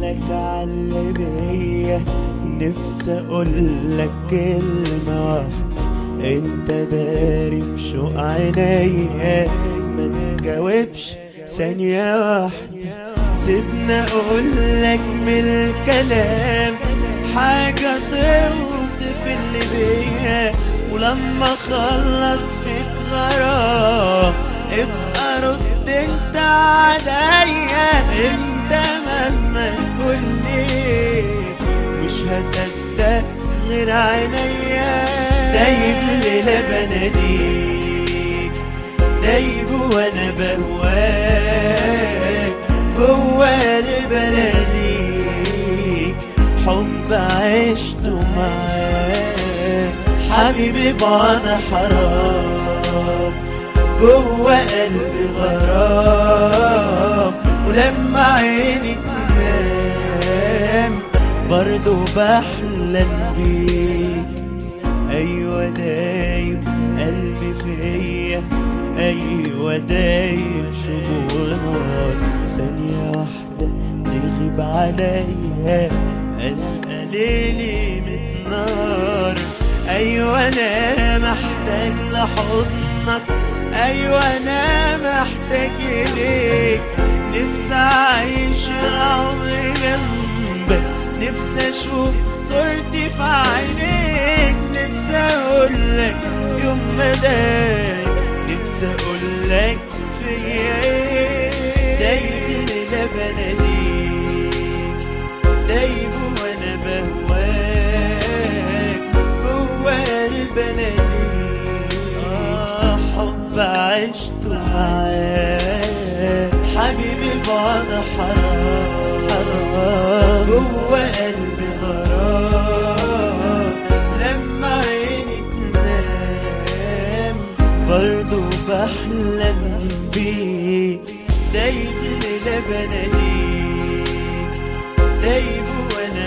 لك على بيا نفسي اقولك كلمة واحدة انت داري بشوق عينيا ما تجاوبش ثانية واحدة سيبنا اقولك من الكلام حاجة توصف اللي بيا ولما اخلص فيك غرام ابقى رد انت عليا انت مهما تقولي مش هصدق غير عينيا دايب ليلة بناديك دايب وانا بهواك جوا بناديك حب عشته معاك حبيبي بعد حرام جوا قلبي غرام ولما عيني تنام برضو بحلم بيك ايوه دايب قلبي فيا ايوه دايب شجون نار ثانية واحدة تغيب عليا القى ليلي متنار ايوه انا محتاج لحضنك ايوه انا محتاج اليك نفسي اعيش العمر جنبك نفسي اشوف صورتي في عينيك نفسي اقولك يوم ما دايم نفسي اقولك فيا ايه دايب ليلة بناديك دايب وانا بهواك جوا قلب اناديك اه حب عشته معاك حبيبي بعد حرام حرام جوا قلبي غرام لما عيني تنام برضو بحلم بيك دايب ليلة بناديك دايب وانا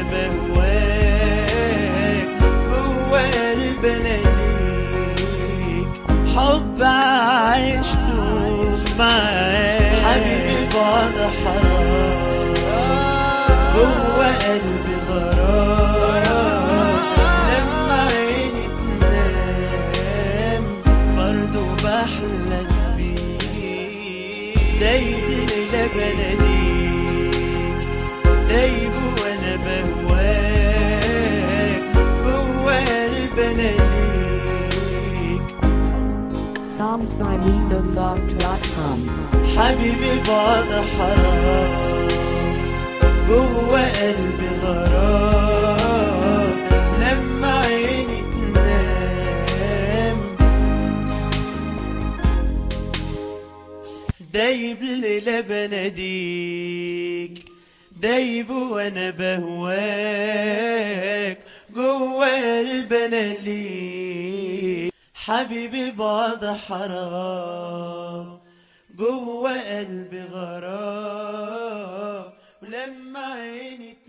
بهواك جوا قلب اناديك حب عشته معاك حبيبي بعد حرام جوا قلبي غرام لما عيني تنام برضو بحلم بيك دايب ليلة بناديك دايب وانا بهواك جوا قلب اناديك psalmsbymesosoft.com حبيبي بعد حرام جوا قلبي غرام لما عيني تنام دايب ليلة بناديك دايب وانا بهواك جوا قلب انا ليك حبيبي بعد حرام جوا قلبي غرام ولما عيني